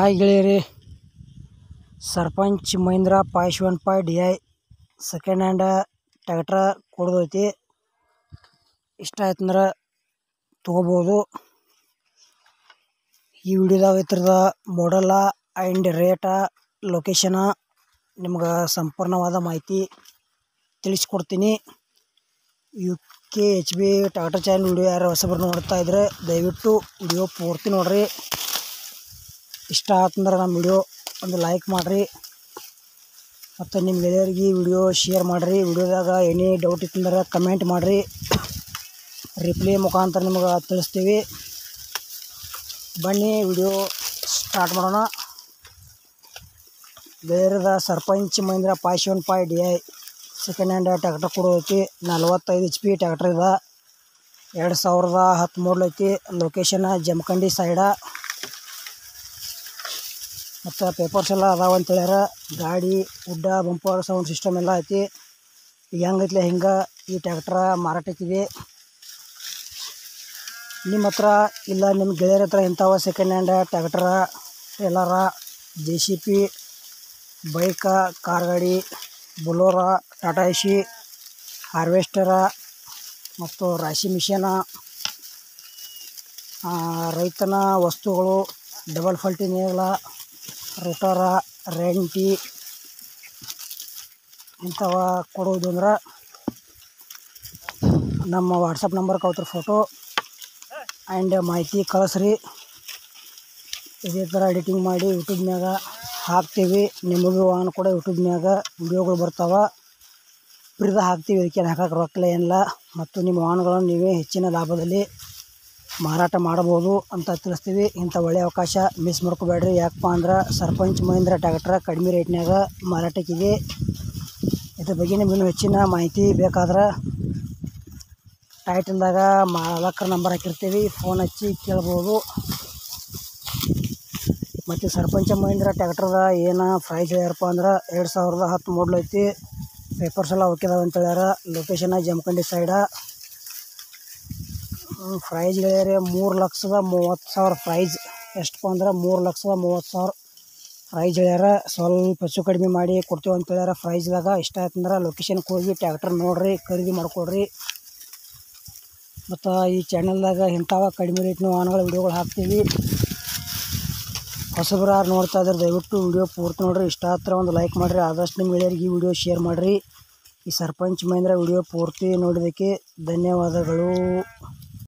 hi ಗೆಳೆಯರಿ Sarpanch Mahindra five one five D I second hand tractor ಕೊಡೋದೈತಿ ಇಷ್ಟ ಆಯ್ತಂದ್ರೆ ತೊಗೋಬೋದು ಈ ವಿಡಿಯೋದಾಗ ಇದ್ರದ ಮಾಡಲ್ಲ ಆ್ಯಂಡ್ ರೇಟ ಲೊಕೇಶನ ನಿಮ್ಗೆ ಸಂಪೂರ್ಣವಾದ ಮಾಹಿತಿ ತಿಳಿಸ್ಕೊಡ್ತೀನಿ U K H B Tata channel video ಯಾರು ಹೊಸಬರು ನೋಡ್ತಾ ಇದ್ರೆ ದಯವಿಟ್ಟು ವಿಡಿಯೋ ಪೂರ್ತಿ ನೋಡ್ರಿ ಇಷ್ಟ ಆತಂದ್ರೆ ನಮ್ಮ ವಿಡಿಯೋ ಒಂದು ಲೈಕ್ ಮಾಡಿರಿ ಮತ್ತು ನಿಮ್ಮ ಗೆಳೆಯರಿಗೆ ವಿಡಿಯೋ ಶೇರ್ ಮಾಡಿರಿ ವಿಡಿಯೋದಾಗ ಎನಿ ಡೌಟ್ ಇತ್ತಂದ್ರೆ ಕಮೆಂಟ್ ಮಾಡಿರಿ ರಿಪ್ಲೈ ಮುಖಾಂತರ ನಿಮ್ಗೆ ತಿಳಿಸ್ತೀವಿ ಬನ್ನಿ ವಿಡಿಯೋ ಸ್ಟಾರ್ಟ್ ಮಾಡೋಣ ಗೆಳೆಯರದ Sarpanch Mahindra five one five D I second hand tractor ಕೊಡೋದೈತಿ ನಲ್ವತ್ತೈದು ಎಚ್ ಪಿ ಟ್ಯಾಕ್ಟರ್ ಇದೆ ಎರಡು ಸಾವಿರದ ಹತ್ತು ಐತಿ ಲೊಕೇಶನ್ ಜಮಖಂಡಿ ಸೈಡ ಮತ್ತು ಪೇಪರ್ಸ್ ಎಲ್ಲ ಅದಾವ ಅಂತ ಹೇಳ್ಯಾರ ಗಾಡಿ ಉಡ್ಡ ಬಂಪರ್ ಸೌಂಡ್ ಸಿಸ್ಟಮ್ ಎಲ್ಲ ಐತಿ ಈಗ ಹೆಂಗೈತ್ಲೆ ಹಿಂಗೆ ಈ ಟ್ಯಾಕ್ಟ್ರ ಮಾರಾಟಕ್ಕಿದೆ ನಿಮ್ಮ ಹತ್ರ ಇಲ್ಲ ನಿಮ್ಮ ಗೆಳೆಯರ ಹತ್ರ ಇಂಥವ second hand tractor trailer J C B bike car ಗಾಡಿ ಬೊಲೋರ ಟಾಟಾ ಎಸಿ ಹಾರ್ವೆಸ್ಟರ ಮತ್ತು ರಾಶಿ ಮಿಷನ ರೈತನ ವಸ್ತುಗಳು ಡಬಲ್ ಫಲ್ಟಿ ನೇಗ್ಲ ರೋಟರ ರೆಂಟಿ ಇಂಥವ ಕೊಡೋದು ಅಂದ್ರೆ ನಮ್ಮ ವಾಟ್ಸಪ್ ನಂಬರ್ ಕೌತ್ರ ಫೋಟೋ ಆ್ಯಂಡ್ ಮಾಹಿತಿ ಕಳಿಸ್ರಿ ಇದೇ ಥರ ಎಡಿಟಿಂಗ್ ಮಾಡಿ ಯೂಟ್ಯೂಬ್ನ್ಯಾಗ ಹಾಕ್ತೀವಿ ನಿಮಗೂ ವಾಹನ ಕೂಡ ಯೂಟ್ಯೂಬ್ನ್ಯಾಗ ವಿಡಿಯೋಗಳು ಬರ್ತಾವೆ ಫ್ರೀದ ಹಾಕ್ತೀವಿ ಇದಕ್ಕೆ ಹಾಕಕ್ಕೆ ರೊಕ್ಕಲ್ಲ ಏನಿಲ್ಲ ಮತ್ತು ನಿಮ್ಮ ವಾಹನಗಳನ್ನು ನೀವೇ ಹೆಚ್ಚಿನ ಲಾಭದಲ್ಲಿ ಮಾರಾಟ ಮಾಡ್ಬೋದು ಅಂತ ತಿಳಿಸ್ತೀವಿ ಇಂಥ ಒಳ್ಳೆಯ ಅವಕಾಶ ಮಿಸ್ ಮಾಡ್ಕೋಬೇಡ್ರಿ ಯಾಕಪ್ಪ ಅಂದ್ರೆ ಸರ್ಪಂಚ್ ಮಹೀಂದ್ರ ಟ್ಯಾಕ್ಟ್ರ ಕಡಿಮೆ ರೇಟ್ನ್ಯಾಗ ಮಾರಾಟಕ್ಕಿದೆ ಇದ್ರ ಬಗ್ಗೆ ನಿಮ್ಗೆ ಇನ್ನೂ ಹೆಚ್ಚಿನ ಮಾಹಿತಿ ಬೇಕಾದ್ರೆ ಟೈಟಲ್ದಾಗ ಮಾಲಕರ ನಂಬರ್ ಹಾಕಿರ್ತೀವಿ ಫೋನ್ ಹಚ್ಚಿ ಕೇಳ್ಬೋದು ಮತ್ತು ಸರ್ಪಂಚ ಮಹೀಂದ್ರ ಟ್ಯಾಕ್ಟ್ರದ ಏನು ಪ್ರೈಸ್ ಹೇಳ್ಯಾರಪ್ಪ ಅಂದ್ರೆ ಎರಡು ಸಾವಿರದ ಹತ್ತು ಮಾಡಲ್ ಐತಿ ಪೇಪರ್ಸ್ ಎಲ್ಲ ಓಕೆ ಅದಾವ ಅಂತ ಹೇಳ್ಯಾರ ಲೊಕೇಶನ ಜಮಖಂಡಿ ಸೈಡ ಪ್ರೈಸ್ ಹೇಳ್ಯಾರ ಮೂರು ಲಕ್ಷದ ಮೂವತ್ತು ಸಾವಿರ ಪ್ರೈಸ್ ಎಷ್ಟಪ್ಪ ಅಂದ್ರೆ ಮೂರು ಲಕ್ಷದ ಮೂವತ್ತು ಸಾವಿರ ಪ್ರೈಸ್ ಹೇಳ್ಯಾರ ಸ್ವಲ್ಪ ಹೆಚ್ಚು ಕಡಿಮೆ ಮಾಡಿ ಕೊಡ್ತೀವಿ ಅಂತ ಹೇಳ್ಯಾರ ಪ್ರೈಸ್ದಾಗ ಇಷ್ಟ ಆಯ್ತಂದ್ರೆ ಲೊಕೇಶನ್ಗೆ ಹೋಗಿ ಟ್ಯಾಕ್ಟರ್ ನೋಡಿರಿ ಖರೀದಿ ಮಾಡ್ಕೊಡ್ರಿ ಮತ್ತು ಈ ಚಾನಲ್ದಾಗ ಇಂಥವ ಕಡಿಮೆ ರೇಟ್ನ ವಾಹನಗಳ ವಿಡಿಯೋಗಳು ಹಾಕ್ತೀವಿ ಹೊಸಬ್ರು ಯಾರು ನೋಡ್ತಾ ಇದ್ದಾರೆ ದಯವಿಟ್ಟು ವಿಡಿಯೋ ಪೂರ್ತಿ ನೋಡಿರಿ ಇಷ್ಟ ಹತ್ರ ಒಂದು ಲೈಕ್ ಮಾಡಿರಿ ಆದಷ್ಟು ನಿಮ್ಮ ಗೆಳೆಯರಿಗೆ ಈ ವಿಡಿಯೋ ಶೇರ್ ಮಾಡಿರಿ ಈ ಸರ್ಪಂಚ್ ಮಹೇಂದ್ರ ವಿಡಿಯೋ ಪೂರ್ತಿ ನೋಡಿದ್ದಕ್ಕೆ ಧನ್ಯವಾದಗಳು